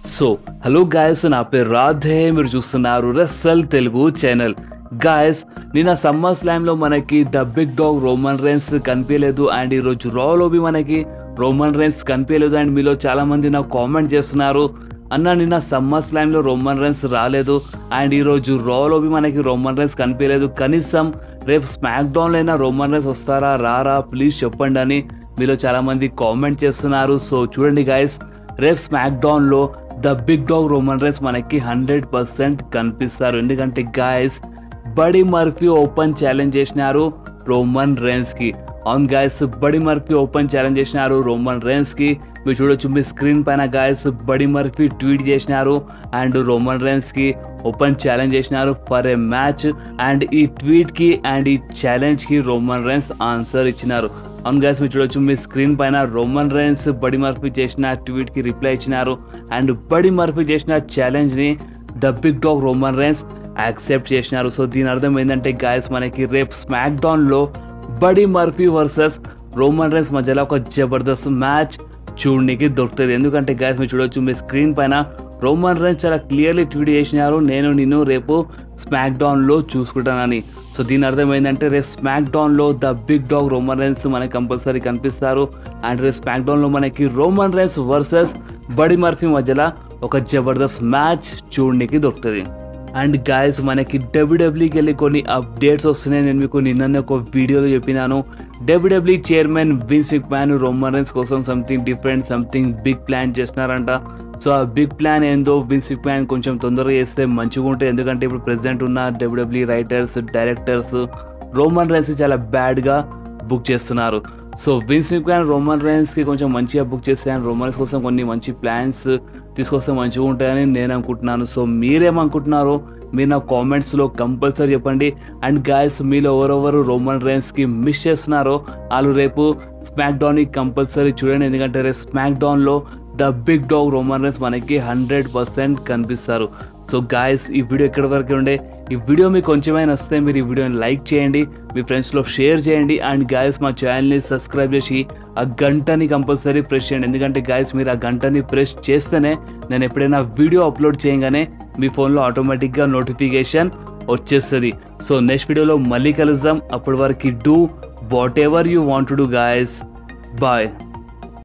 so hello guys నా పేరు రాధే మీరు చూస్తున్నారు రస్సల్ తెలుగు ఛానల్ గాయస్ నిన్న సమ్మర్ స్లామ్లో మనకి the big dog Roman Reigns కనిపించలేదు అండ్ ఈరోజు రాలోబి మనకి రోమన్ రైన్స్ కనిపించలేదు అండ్ మీలో చాలామంది నాకు కామెంట్ చేస్తున్నారు అన్న నిన్న సమ్మర్ స్లామ్లో రోమన్ రైన్స్ రాలేదు అండ్ ఈరోజు రాలోబి మనకి రోమన్ రైన్స్ కనిపించలేదు కనీసం రేపు స్మాక్ డౌన్లో అయినా రోమన్ రైన్స్ వస్తారా రారా ప్లీజ్ చెప్పండి అని మీలో చాలామంది కామెంట్ చేస్తున్నారు సో చూడండి గాయస్ రేపు స్మాక్ డౌన్లో the big dog Roman Reigns మనకి హండ్రెడ్ పర్సెంట్ కనిపిస్తారు ఎందుకంటే guys buddy Murphy open challenge చేసినారు రోమన్ కి అవును guys buddy Murphy open challenge చేసినారు రోమన్ కి మీరు చూడొచ్చు మీ స్క్రీన్ పైన గాయస్ బడి మర్ఫీ ట్వీట్ చేసినారు అండ్ రోమన్ కి ఓపెన్ ఛాలెంజ్ చేసినారు ఫర్ ఏ మ్యాచ్ అండ్ ఈ ట్వీట్కి అండ్ ఈ ఛాలెంజ్కి రోమన్ రైన్స్ ఆన్సర్ ఇచ్చినారు అవును గాయస్ మీరు చూడొచ్చు మీ స్క్రీన్ పైన రోమన్ రైన్స్ బడి మర్ఫీ చేసిన ట్వీట్కి రిప్లై ఇచ్చినారు అండ్ బడి మర్ఫీ చేసిన ఛాలెంజ్ని the big dog Roman Reigns accept చేసినారు సో దీని అర్థం ఏంటంటే గాయస్ మనకి రేపు స్మాక్ డౌన్లో బడి మర్ఫీ వర్సెస్ రోమన్ రైన్స్ మధ్యలో ఒక జబర్దస్త్ మ్యాచ్ చూడడానికి దొరుకుతుంది ఎందుకంటే గాయస్ మీరు చూడొచ్చు మీ స్క్రీన్ పైన రోమన్ రైన్స్ చాలా క్లియర్లీ ట్వీట్ చేసినారు నేను నిన్ను రేపు స్మాక్ డౌన్లో చూసుకుంటానని సో దీని అర్థం ఏంటంటే రేపు స్మాక్ డౌన్లో the big dog Roman Reigns మనకి కంపల్సరీ కనిపిస్తారు అండ్ రేపు స్మాక్ డౌన్లో మనకి Roman Reigns versus buddy Murphy మధ్యలో ఒక జబర్దస్త్ మ్యాచ్ చూడడానికి దొరుకుతుంది అండ్ గాయస్ మనకి డబ్ల్యూడబ్ల్యూకి వెళ్ళి కొన్ని అప్డేట్స్ వస్తున్నాయి నేను మీకు నిన్ననే ఒక వీడియోలో చెప్పినాను WW chairman Vince McMahon Roman Reigns కోసం something different something big plan చేస్తున్నారంట సో ఆ బిగ్ ప్లాన్ ఏందో విన్స్ విక్ మ్యాన్ కొంచెం తొందరగా చేస్తే మంచిగా ఉంటుంది ఎందుకంటే ఇప్పుడు ప్రెసెంట్ ఉన్న WW writers directors Roman Reigns చాలా బ్యాడ్గా బుక్ చేస్తున్నారు సో విన్స్ విక్యాన్ రోమన్ రైన్స్కి కొంచెం మంచిగా బుక్ చేస్తే అండ్ రోమన్ రైన్స్ కోసం కొన్ని మంచి ప్లాన్స్ తీసుకొస్తే మంచిగా ఉంటాయని నేను అనుకుంటున్నాను సో మీరేమనుకుంటున్నారో మీరు నా కామెంట్స్లో కంపల్సరీ చెప్పండి అండ్ గాయస్ మీలో ఎవరెవరు రోమన్ రైన్స్కి మిస్ చేస్తున్నారో వాళ్ళు రేపు స్మాక్ డౌన్కి కంపల్సరీ చూడండి ఎందుకంటే రేపు స్మాక్ డౌన్లో the big dog Roman Reigns మనకి హండ్రెడ్ పర్సెంట్ కనిపిస్తారు సో గాయస్ ఈ వీడియో ఎక్కడి వరకు ఉండే ఈ వీడియో మీకు కొంచెమైనా వస్తే మీరు ఈ వీడియోని లైక్ చేయండి మీ ఫ్రెండ్స్లో షేర్ చేయండి అండ్ గాయస్ మా ఛానల్ని సబ్స్క్రైబ్ చేసి ఆ గంటని కంపల్సరీ ప్రెస్ చేయండి ఎందుకంటే గాయస్ మీరు ఆ గంటని ప్రెస్ చేస్తేనే నేను ఎప్పుడైనా వీడియో అప్లోడ్ చేయగానే మీ ఫోన్లో ఆటోమేటిక్గా నోటిఫికేషన్ వచ్చేస్తుంది సో నెక్స్ట్ వీడియోలో మళ్ళీ కలుద్దాం అప్పటి వరకు do whatever you want to do guys bye